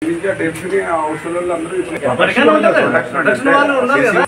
ఇంకా టెన్షన్ అవసరం అందరూ ఎవరికైనా ఉంటుంది. ప్రొడక్షన్ వాళ్ళు ఉన్నారు కదా.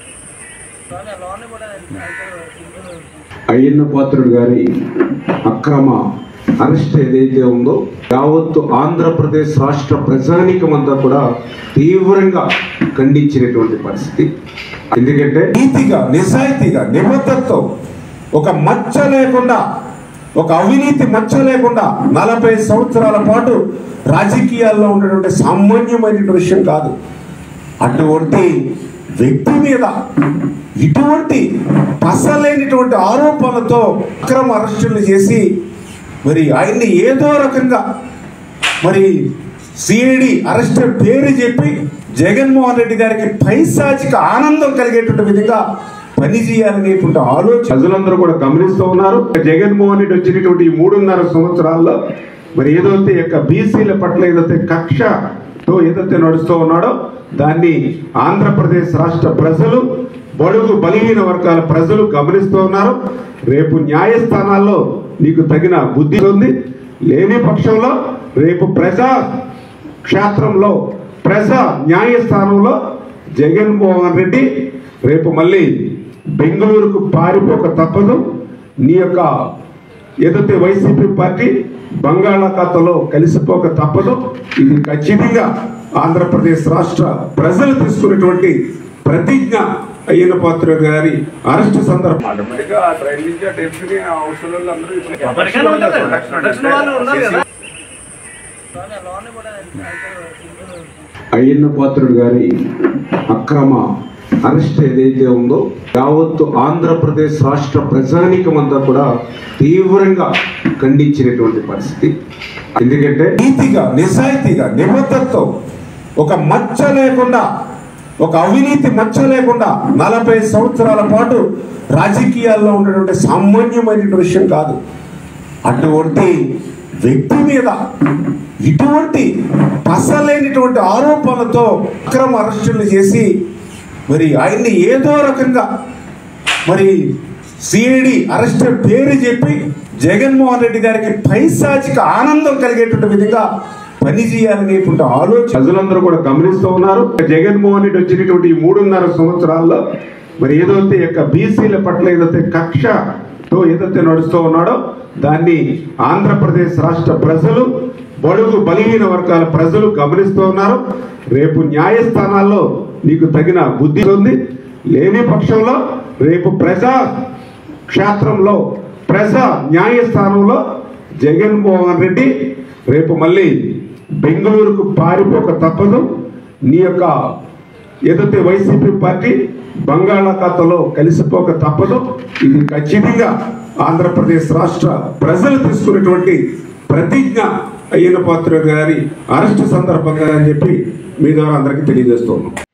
అయ్యన్న పాత్రుడు గారి అక్రమ అరెస్ట్ ఏదైతే ఉందో యావత్తు ఆంధ్రప్రదేశ్ రాష్ట్ర ప్రజానీకం అంతా కూడా తీవ్రంగా ఖండించినటువంటి పరిస్థితి ఎందుకంటే నీతిగా నిజాయితీగా నిబద్ధతతో ఒక మచ్చ లేకుండా ఒక అవినీతి మచ్చ లేకుండా నలభై సంవత్సరాల పాటు రాజకీయాల్లో ఉన్నటువంటి సామాన్యమైనటువంటి విషయం కాదు అటువంటి వ్యక్తి మీద ఇటువంటి పసలేనిటువంటి ఆరోపణలతో అక్రమ అరెస్టులు చేసి మరి ఆయన్ని ఏదో రకంగా మరి సిఐడి అరెస్ట్ పేరు చెప్పి జగన్మోహన్ రెడ్డి గారికి పైశాచిక ఆనందం కలిగేటువంటి విధంగా పనిచేయాలనేటువంటి ఆలోచన ప్రజలందరూ కూడా గమనిస్తూ ఉన్నారు జగన్మోహన్ రెడ్డి వచ్చినటువంటి ఈ మూడున్నర సంవత్సరాల్లో మరి ఏదైతే యొక్క బీసీల పట్ల ఏదైతే కక్షతో ఏదైతే నడుస్తూ ఉన్నాడో దాన్ని ఆంధ్రప్రదేశ్ రాష్ట్ర ప్రజలు బడుగు బలహీన వర్గాల ప్రజలు గమనిస్తూ ఉన్నారు రేపు న్యాయస్థానాల్లో నీకు తగిన బుద్ధి ఉంది లేని పక్షంలో రేపు ప్రజా క్షేత్రంలో ప్రజా న్యాయస్థానంలో జగన్మోహన్ రెడ్డి రేపు మళ్ళీ బెంగళూరుకు పారిపోక తప్పదు నీ యొక్క ఏదైతే వైసీపీ పార్టీ బంగాళాఖాతంలో కలిసిపోక తప్పదు ఇది ఖచ్చితంగా ఆంధ్రప్రదేశ్ రాష్ట్ర ప్రజలు తీసుకున్నటువంటి ప్రతిజ్ఞ అయ్యన్న పాత్ర గారి అరెస్టు సందర్భం ఆటోమేటిక్ గా ట్రైన్ నుంచి ఆ టెన్షన్ అవసరం అందరూ ఎవరికైనా ఉంటుంది. ప్రొడక్షన్ వాళ్ళు ఉన్నారు కదా. అయ్యన్న పాత్రుడు గారి అక్రమ అరెస్ట్ ఏదైతే ఉందో యావత్తు ఆంధ్రప్రదేశ్ రాష్ట్ర ప్రజానీకం అంతా కూడా తీవ్రంగా ఖండించినటువంటి పరిస్థితి ఎందుకంటే నీతిగా నిజాయితీగా నిబద్ధతతో ఒక మచ్చ లేకుండా ఒక అవినీతి మచ్చ లేకుండా నలభై సంవత్సరాల పాటు రాజకీయాల్లో ఉన్నటువంటి సామాన్యమైనటువంటి విషయం కాదు అటువంటి వ్యక్తి మీద ఇటువంటి పసలేనిటువంటి ఆరోపణలతో అక్రమ అరెస్టులు చేసి మరి ఆయన్ని ఏదో రకంగా మరి సిఐడి అరెస్ట్ పేరు చెప్పి జగన్మోహన్ రెడ్డి గారికి పైశాచిక ఆనందం కలిగేటువంటి విధంగా పనిచేయాలనేటువంటి ఆలోచన ప్రజలందరూ కూడా గమనిస్తూ ఉన్నారు జగన్మోహన్ రెడ్డి వచ్చినటువంటి ఈ మూడున్నర సంవత్సరాల్లో మరి ఏదైతే యొక్క బీసీల పట్ల ఏదైతే కక్షతో ఏదైతే నడుస్తూ ఉన్నాడో దాన్ని ఆంధ్రప్రదేశ్ రాష్ట్ర ప్రజలు బడుగు బలహీన వర్గాల ప్రజలు గమనిస్తూ ఉన్నారు రేపు న్యాయస్థానాల్లో నీకు తగిన బుద్ధి ఉంది లేని పక్షంలో రేపు ప్రజా క్షేత్రంలో ప్రజా న్యాయస్థానంలో జగన్మోహన్ రెడ్డి రేపు మళ్ళీ బెంగళూరుకు పారిపోక తప్పదు నీ యొక్క ఏదైతే వైసీపీ పార్టీ బంగాళాఖాతంలో కలిసిపోక తప్పదు ఇది ఖచ్చితంగా ఆంధ్రప్రదేశ్ రాష్ట్ర ప్రజలు తీసుకున్నటువంటి ప్రతిజ్ఞ అయ్యన్న పాత్ర గారి అరెస్టు సందర్భంగా అని చెప్పి మీ ద్వారా అందరికీ తెలియజేస్తున్నాం